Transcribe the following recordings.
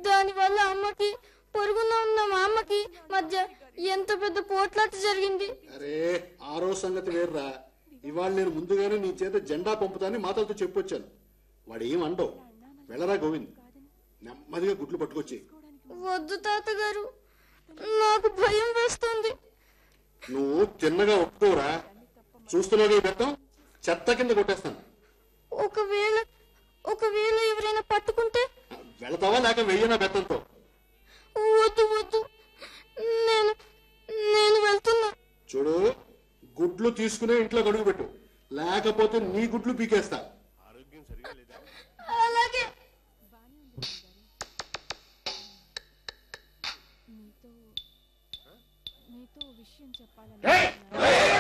దానివల్ల అమ్మకి పొరుగున ఉన్న మా అమ్మకి మధ్య ఎంత పెద్ద పోట్లాట జరిగింది అరే ఆ రోజు సంగతి వేర్రా ఇవాళ నేను ముందుగానే నీ చేత జెండా పంపుతానని మాటలతో చెప్పొచ్చాను వాడు ఏం అండవు వెళ్ళరా గోవింద్ నెమ్మదిగా గుడ్లు పట్టుకొచ్చి వద్దు తాతగారు నాకు భయం వేస్తుంది నువ్వు తిన్నగా ఒప్పుకోరా చూస్తున్నావు ఈ బెత్తం చెత్త కింద కొట్టేస్తాను ఒకవేళ ఒకవేళ ఎవరైనా పట్టుకుంటే వెళతావా లేక వెయ్యనా బెత్తంతో వద్దు వద్దు నేను నేను వెళ్తున్నా చూడు గుడ్లు తీసుకునే ఇంట్లో గడుగు పెట్టు లేకపోతే నీ గుడ్లు పీకేస్తా అలాగే మీతో విషయం చెప్పాలని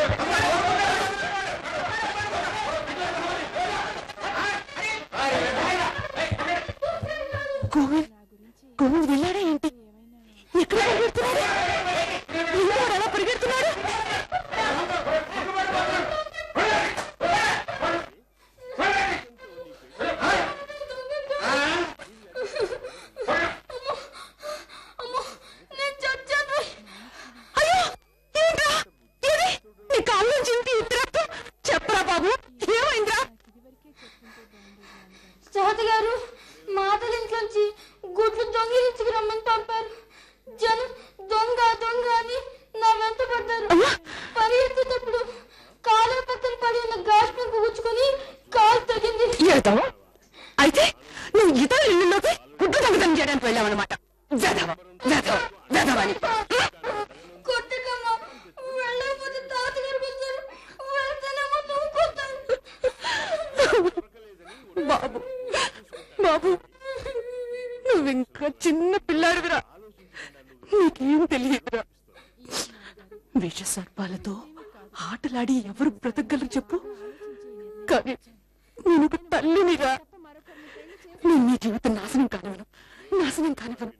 గోవింద్ గోవింద్ వెళ్ళాడా ఏంటి ఎక్కడ పరిగెడుతున్నాడు వెళ్ళాడు ఎలా పరిగెడుతున్నాడు అమ్మో నేను చచ్చాను అయ్యో ఏంట్రా ఏది నీ కాళ్ళ నుంచి ఇంటి ఇంటి రక్తం చెప్పరా బాబు ఏమైందిరా సహత గారు మాటల ఇంట్లోంచి గుడ్లు దొంగిలించుకు రమ్మని పంపారు జనం దొంగ దొంగ అని నా వెంట పడ్డారు పరిగెత్తేటప్పుడు కాలు పక్కన పడి ఉన్న గాజు పెంకు గుచ్చుకొని కాలు తగింది ఏదో అయితే నువ్వు ఇతర ఇళ్ళలోకి గుడ్డు దొంగతనం చేయడానికి వెళ్ళావన్నమాట వెధవ వెధవ వెధవని కొట్టకమ్మా వెళ్ళకపోతే తాతగారు వచ్చారు వెళ్తానేమో నువ్వు కొట్టాను బాబు బాబు నువ్వు ఇంకా చిన్న పిల్లాడివిరా నీకేం తెలియదురా విష సర్పాలతో ఆటలాడి ఎవరు బ్రతకగలరు చెప్పు కానీ నేను ఒక తల్లినిరా నేను నీ జీవితం నాశనం కానివ్వను నాశనం కానివ్వను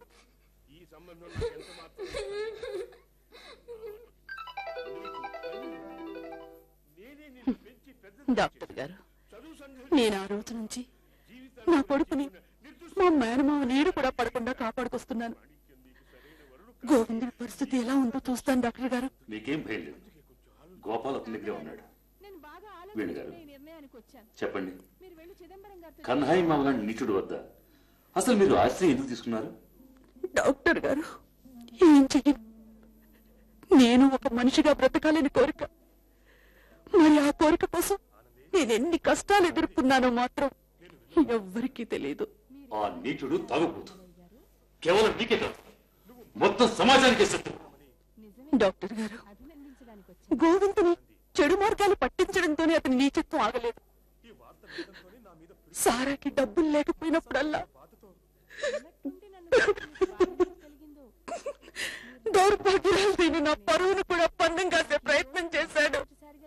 డాక్టర్ గారు నేను ఆ రోజు నుంచి నా కొడుకుని మా మేనమావ నీడు కూడా పడకుండా కాపాడుకొస్తున్నాను గోవిందుడి పరిస్థితి ఎలా ఉందో చూస్తాను డాక్టర్ గారు మీకేం భయం లేదు గోపాల్ అతని దగ్గరే ఉన్నాడు నేను బాగా వేణు గారు. ఆలోచించి ఈ నిర్ణయానికి వచ్చాను చెప్పండి మీరు వెళ్ళి చిదంబరం గారితో కన్హాయి మామగారి నీచుడు వద్ద అసలు మీరు ఆశ్రయం ఎందుకు తీసుకున్నారు డాక్టర్ గారు ఏం చెయ్యను నేను ఒక మనిషిగా బ్రతకాలని కోరిక మరి ఆ కోరిక కోసం నేను ఎన్ని కష్టాలు ఎదుర్కొన్నానో మాత్రం ఎవ్వరికీ తెలియదు ఆ నీచుడు తాగుబోతు కేవలం మీకే కాదు మొత్తం సమాజానికి శత్రువు డాక్టర్ గారు అభినందించడానికి వచ్చాను గోవిందుని చెడు మార్గాలు పట్టించడంతోనే అతని నీచత్వం ఆగలేదు సారాకి డబ్బులు లేకపోయినప్పుడల్లా ఎన్నట్టుండి నన్ను బాధ కలిగిందో దౌర్భాగ్యాలు దీని నా పరువును కూడా పన్నం కాసే ప్రయత్నం చేశాడు ఒకసారిగా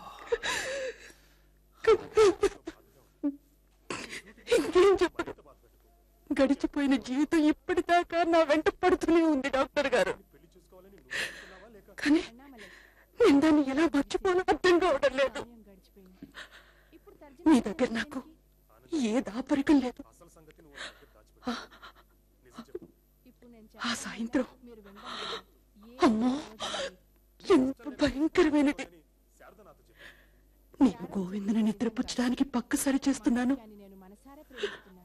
తెలిసింది ఇంకేం చెప్పదు గడిచిపోయిన జీవితం ఇప్పటిదాకా నా వెంట పడుతూనే ఉంది డాక్టర్ గారు కానీ నేను దాన్ని ఎలా మర్చిపోనో అర్థం కావడం లేదు సమయం గడిచిపోయింది ఇప్పుడు తర్జన మీ దగ్గర నాకు ఏ దాపరికం లేదు ఇప్పుడు నేను ఆ సాయంత్రం మీరు వినడానికి ఏ అమ్మో ఎంత భయంకరమైనది నేను గోవిందుని నిద్రపుచ్చడానికి పక్క సరి చేస్తున్నాను అని నేను మనసారా ప్రేమిస్తున్నాను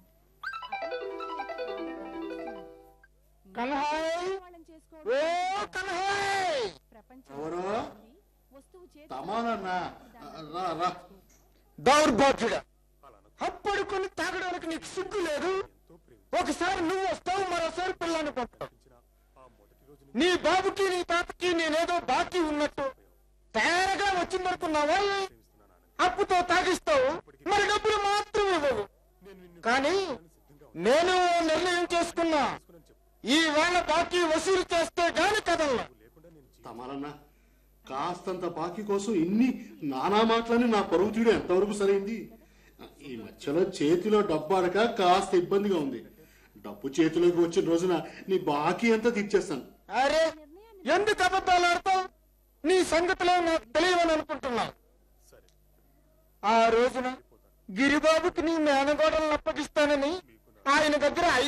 కన్హాయ్ వాళ్ళని చేసుకోవడం ఓ కన్హాయ్ ప్రపంచం ఎవరు వస్తువు చేతి తమానన్నా రా రా దౌర్భాగ్యుడా అప్పడుకొని తాగడానికి నీకు సిగ్గు లేదు ఒకసారి నువ్వు వస్తావు మరోసారి పిల్లని పంపుతావు నీ బాబుకి నీ తాతకి నేనేదో బాకీ ఉన్నట్టు తేరగా వచ్చిందనుకున్నావా అప్పుతో తాగిస్తావు మరి డబ్బులు మాత్రం ఇవ్వవు కానీ నేను ఓ నిర్ణయం చేసుకున్నా ఈ వేళ బాకీ వసూలు చేస్తే గాని కదల్లా తమారన్నా కాస్తంత బాకీ కోసం ఇన్ని నానా మాటలని నా పరువు తీయడం ఎంతవరకు సరైంది ఈ మధ్యలో చేతిలో డబ్బు అడక కాస్త ఇబ్బందిగా ఉంది డబ్బు చేతిలోకి వచ్చిన రోజున నీ బాకీ అంతా తీర్చేస్తాను అరే ఎందుకు అబద్ధాలు ఆడతావు నీ సంగతిలో నాకు తెలియవని అనుకుంటున్నావు ఆ రోజున గిరిబాబుకి నీ మేనగోడలను అప్పగిస్తానని ఆయన దగ్గర